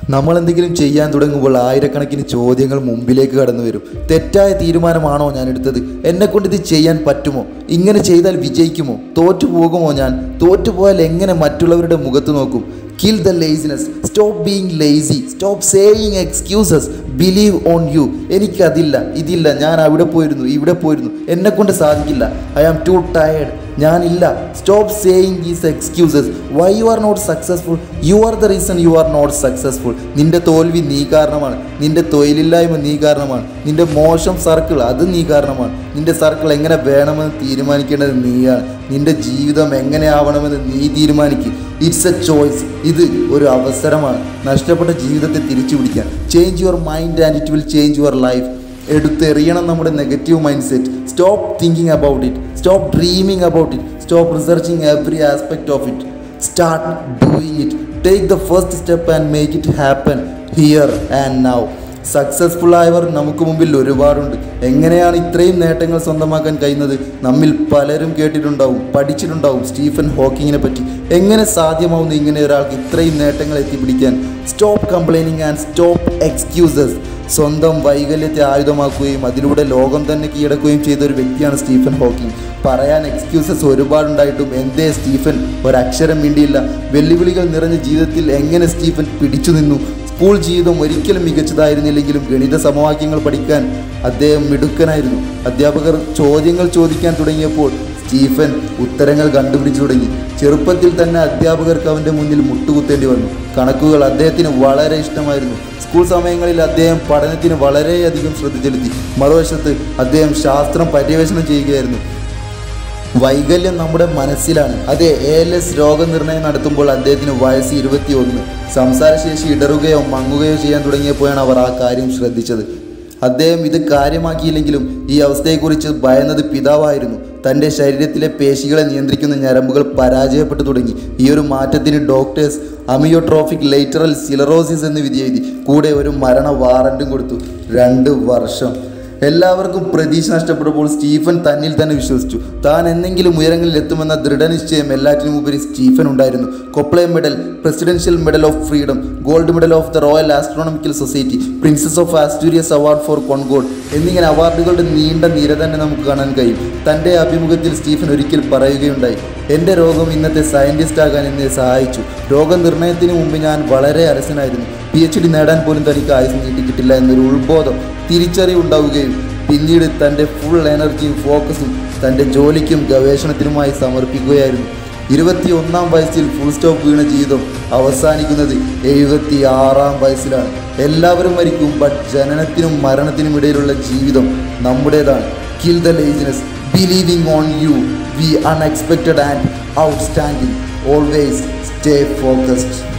നമ്മൾ എന്തെങ്കിലും ചെയ്യാൻ തുടങ്ങുമ്പോൾ ആയിരക്കണക്കിന് ചോദ്യങ്ങൾ മുമ്പിലേക്ക് കടന്നു വരും തെറ്റായ തീരുമാനമാണോ ഞാൻ എടുത്തത് എന്നെ കൊണ്ട് ഇത് ചെയ്യാൻ പറ്റുമോ ഇങ്ങനെ ചെയ്താൽ വിജയിക്കുമോ തോറ്റു പോകുമോ ഞാൻ തോറ്റുപോയാൽ എങ്ങനെ മറ്റുള്ളവരുടെ മുഖത്ത് നോക്കും kill the laziness stop being lazy stop saying excuses believe on you എനിക്കതില്ല ഇതില്ല ഞാൻ അവിടെ പോയിരുന്നു ഇവിടെ പോയിരുന്നു എന്നെ കൊണ്ട് സാധിക്കില്ല ഐ ആം ടു ടയേർഡ് ഞാനില്ല stop saying these excuses why you are not successful you are the reason you are not successful നിന്റെ തോൽവി നീ കാരണമാണ് നിന്റെ തൊഴിലില്ലായ്മ നീ കാരണമാണ് നിന്റെ മോശം സർക്കിൾ അത് നീ കാരണമാണ് നിന്റെ സർക്കിൾ എങ്ങനെ വേണമെന്ന് തീരുമാനിക്കേണ്ടത് നീയാണ് നിന്റെ ജീവിതം എങ്ങനെ ആവണമെന്ന് നീ തീരുമാനിക്കും ഇറ്റ്സ് എ ചോയ്സ് ഇത് ഒരു അവസരമാണ് നഷ്ടപ്പെട്ട ജീവിതത്തെ തിരിച്ചു പിടിക്കാൻ change your mind and it will change your life എടുത്തെറിയണം നമ്മുടെ negative mindset stop thinking about it stop dreaming about it stop researching every aspect of it start doing it take the first step and make it happen here and now successful ആയവർ നമുക്ക് മുമ്പിൽ ഒരുപാടുണ്ട് എങ്ങനെയാണ് ഇത്രയും നേട്ടങ്ങൾ സ്വന്തമാക്കാൻ കഴിയുന്നത് നമ്മിൽ പലരും കേട്ടിട്ടുണ്ടാവും പഠിച്ചിട്ടുണ്ടാവും സ്റ്റീഫൻ ഹോക്കിങ്ങിനെ പറ്റി എങ്ങനെ സാധ്യമാവുന്നു ഇങ്ങനെ ഒരാൾക്ക് ഇത്രയും നേട്ടങ്ങൾ എത്തിപ്പിടിക്കാൻ stop complaining and stop excuses സ്വന്തം വൈകല്യത്തെ ആയുധമാക്കുകയും അതിലൂടെ ലോകം തന്നെ കീഴടക്കുകയും ചെയ്ത ഒരു വ്യക്തിയാണ് സ്റ്റീഫൻ ഹോക്കിംഗ് പറയാൻ എക്സ്ക്യൂസസ് ഒരുപാടുണ്ടായിട്ടും എന്തേ സ്റ്റീഫൻ ഒരക്ഷരം മിണ്ടിയില്ല വെല്ലുവിളികൾ നിറഞ്ഞ ജീവിതത്തിൽ എങ്ങനെ സ്റ്റീഫൻ പിടിച്ചു നിന്നു സ്കൂൾ ജീവിതം ഒരിക്കലും മികച്ചതായിരുന്നില്ലെങ്കിലും ഗണിത സമവാക്യങ്ങൾ പഠിക്കാൻ അദ്ദേഹം മിടുക്കനായിരുന്നു അധ്യാപകർ ചോദ്യങ്ങൾ ചോദിക്കാൻ തുടങ്ങിയപ്പോൾ സ്റ്റീഫൻ ഉത്തരങ്ങൾ കണ്ടുപിടിച്ചു തുടങ്ങി ചെറുപ്പത്തിൽ തന്നെ അധ്യാപകർക്ക് അവൻ്റെ മുന്നിൽ മുട്ടുകുത്തേണ്ടി വന്നു കണക്കുകൾ അദ്ദേഹത്തിന് വളരെ ഇഷ്ടമായിരുന്നു സ്കൂൾ സമയങ്ങളിൽ അദ്ദേഹം പഠനത്തിന് വളരെയധികം ശ്രദ്ധ ചെലുത്തി മറുവശത്ത് അദ്ദേഹം ശാസ്ത്രം പര്യവേഷണം ചെയ്യുകയായിരുന്നു വൈകല്യം നമ്മുടെ മനസ്സിലാണ് അതെ എ എൽ എസ് രോഗനിർണയം നടത്തുമ്പോൾ അദ്ദേഹത്തിന് വയസ്സ് ഇരുപത്തി ഒന്ന് സംസാരശേഷി ഇടറുകയോ മങ്ങുകയോ ചെയ്യാൻ തുടങ്ങിയപ്പോഴാണ് അവർ ആ കാര്യം ശ്രദ്ധിച്ചത് അദ്ദേഹം ഇത് കാര്യമാക്കിയില്ലെങ്കിലും ഈ അവസ്ഥയെക്കുറിച്ച് ഭയന്നത് പിതാവായിരുന്നു തൻ്റെ ശരീരത്തിലെ പേശികളെ നിയന്ത്രിക്കുന്ന ഞരമ്പുകൾ പരാജയപ്പെട്ടു തുടങ്ങി ഈ ഒരു മാറ്റത്തിന് ഡോക്ടേഴ്സ് അമിയോട്രോഫിക് ലേറ്ററൽ സിലറോസിസ് എന്ന് വിധി എഴുതി കൂടെ ഒരു മരണ വാറൻറ്റും കൊടുത്തു രണ്ട് വർഷം എല്ലാവർക്കും പ്രതീക്ഷ നഷ്ടപ്പെടുമ്പോൾ സ്റ്റീഫൻ തന്നിൽ തന്നെ വിശ്വസിച്ചു താൻ എന്തെങ്കിലും ഉയരങ്ങളിൽ എത്തുമെന്ന ദൃഢനിശ്ചയം എല്ലാറ്റിനും ഉപരി സ്റ്റീഫൻ ഉണ്ടായിരുന്നു Copley Medal Presidential Medal of Freedom Gold Medal of the Royal Astronomical Society Princess of Asturias Award for Concord എന്നിങ്ങനെ അവാർഡുകളുടെ നീണ്ട നിര തന്നെ നമുക്ക് കാണാൻ കഴിയും തൻ്റെ അഭിമുഖത്തിൽ സ്റ്റീഫൻ ഒരിക്കൽ പറയുകയുണ്ടായി എൻ്റെ രോഗം ഇന്നത്തെ സയൻറ്റിസ്റ്റ് ആകാൻ എന്നെ സഹായിച്ചു രോഗനിർണയത്തിന് മുമ്പ് ഞാൻ വളരെ അരസനായിരുന്നു പി എച്ച് ഡി നേടാൻ പോലും തനിക്ക് ആയുസ് നീട്ടിക്കിട്ടില്ല എന്നൊരു ഉൾബോധം തിരിച്ചറിവുണ്ടാവുകയും പിന്നീട് തൻ്റെ ഫുൾ എനർജിയും ഫോക്കസും തൻ്റെ ജോലിക്കും ഗവേഷണത്തിനുമായി സമർപ്പിക്കുകയായിരുന്നു ഇരുപത്തി ഒന്നാം വയസ്സിൽ ഫുൾ സ്റ്റോപ്പ് വീണ ജീവിതം അവസാനിക്കുന്നത് എഴുപത്തി ആറാം വയസ്സിലാണ് എല്ലാവരും മരിക്കും ബട്ട് ജനനത്തിനും മരണത്തിനും ഇടയിലുള്ള ജീവിതം നമ്മുടേതാണ് kill the laziness believing on you we unexpected and outstanding always stay focused